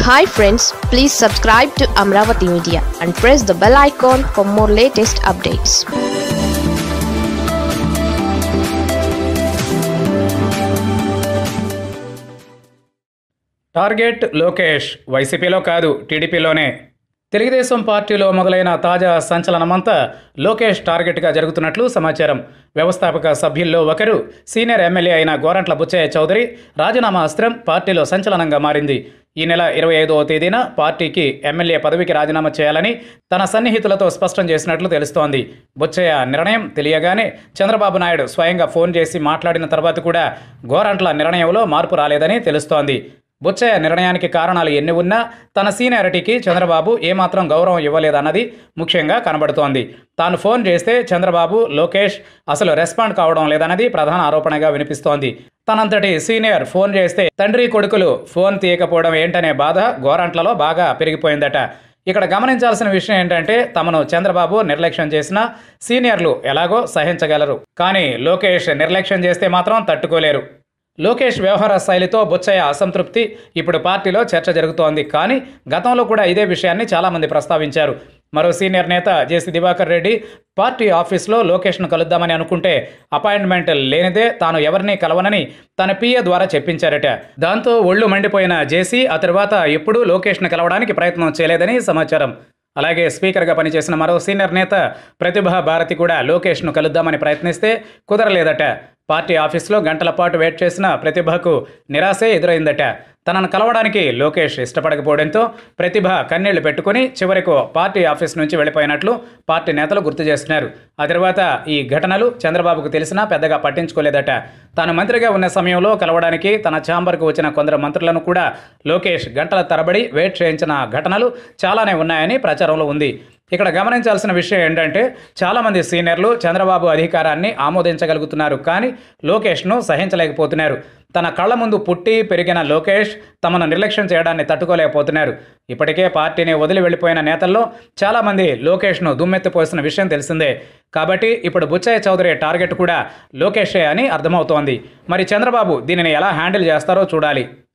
hi friends please subscribe to Amaravati media and press the bell icon for more latest updates target Lokesh వైసీపీలో కాదు టీడీపీలోనే తెలుగుదేశం పార్టీలో మొదలైన తాజా సంచలనమంతా లోకేష్ టార్గెట్గా జరుగుతున్నట్లు సమాచారం వ్యవస్థాపక సభ్యుల్లో ఒకరు సీనియర్ ఎమ్మెల్యే అయిన గోరంట్ల బుచ్చయ్య చౌదరి రాజీనామా అస్త్రం పార్టీలో సంచలనంగా మారింది ఈ నెల ఇరవై ఐదవ తేదీన పార్టీకి ఎమ్మెల్యే పదవికి రాజీనామా చేయాలని తన సన్నిహితులతో స్పష్టం చేసినట్లు తెలుస్తోంది బుచ్చయ్య నిర్ణయం తెలియగానే చంద్రబాబు నాయుడు స్వయంగా ఫోన్ చేసి మాట్లాడిన తర్వాత కూడా గోరంట్ల నిర్ణయంలో మార్పు రాలేదని తెలుస్తోంది బుచ్చయ్య నిర్ణయానికి కారణాలు ఎన్ని ఉన్నా తన సీనియారిటీకి చంద్రబాబు ఏమాత్రం గౌరవం ఇవ్వలేదన్నది ముఖ్యంగా కనబడుతోంది తాను ఫోన్ చేస్తే చంద్రబాబు లోకేష్ అసలు రెస్పాండ్ కావడం లేదన్నది ప్రధాన ఆరోపణగా వినిపిస్తోంది తనంతటి సీనియర్ ఫోన్ చేస్తే తండ్రి కొడుకులు ఫోన్ తీయకపోవడం ఏంటనే బాధ గోరంట్లలో బాగా పెరిగిపోయిందట ఇక్కడ గమనించాల్సిన విషయం ఏంటంటే తమను చంద్రబాబు నిర్లక్ష్యం చేసినా సీనియర్లు ఎలాగో సహించగలరు కానీ లోకేష్ నిర్లక్ష్యం చేస్తే మాత్రం తట్టుకోలేరు లోకేష్ వ్యవహార శైలితో బుచ్చయ్య అసంతృప్తి ఇప్పుడు పార్టీలో చర్చ జరుగుతోంది కానీ గతంలో కూడా ఇదే విషయాన్ని చాలామంది ప్రస్తావించారు మరో సీనియర్ నేత జేసీ దివాకర్ రెడ్డి పార్టీ ఆఫీస్లో లోకేష్ను కలుద్దామని అనుకుంటే అపాయింట్మెంట్ లేనిదే తాను ఎవరిని కలవనని తన పిఏ ద్వారా చెప్పించారట దాంతో ఒళ్ళు మండిపోయిన జేసీ ఆ తర్వాత ఎప్పుడూ లోకేష్ను కలవడానికి ప్రయత్నం చేయలేదని సమాచారం అలాగే స్పీకర్గా పనిచేసిన మరో సీనియర్ నేత ప్రతిభా భారతి కూడా లోకేష్ను కలుద్దామని ప్రయత్నిస్తే కుదరలేదట పార్టీ ఆఫీస్లో గంటల పాటు వెయిట్ చేసిన ప్రతిభకు నిరాశే ఎదురైందట తనను కలవడానికి లోకేష్ ఇష్టపడకపోవడంతో ప్రతిభ కన్నీళ్లు పెట్టుకుని చివరకు పార్టీ ఆఫీస్ నుంచి వెళ్ళిపోయినట్లు పార్టీ నేతలు గుర్తు చేస్తున్నారు ఆ తర్వాత ఈ ఘటనలు చంద్రబాబుకు తెలిసినా పెద్దగా పట్టించుకోలేదట తాను మంత్రిగా ఉన్న సమయంలో కలవడానికి తన ఛాంబర్కు వచ్చిన కొందరు మంత్రులను కూడా లోకేష్ గంటల తరబడి వెయిట్ చేయించిన ఘటనలు చాలానే ఉన్నాయని ప్రచారంలో ఉంది ఇక్కడ గమనించాల్సిన విషయం ఏంటంటే చాలామంది సీనియర్లు చంద్రబాబు అధికారాన్ని ఆమోదించగలుగుతున్నారు కానీ లోకేష్ను సహించలేకపోతున్నారు తన కళ్ళ ముందు పుట్టి పెరిగిన లోకేష్ తమను నిర్లక్ష్యం చేయడాన్ని తట్టుకోలేకపోతున్నారు ఇప్పటికే పార్టీని వదిలి వెళ్ళిపోయిన నేతల్లో చాలామంది లోకేష్ను దుమ్మెత్తిపోసిన విషయం తెలిసిందే కాబట్టి ఇప్పుడు బుచ్చయ్య చౌదరి టార్గెట్ కూడా లోకేషే అని అర్థమవుతోంది మరి చంద్రబాబు దీనిని ఎలా హ్యాండిల్ చేస్తారో చూడాలి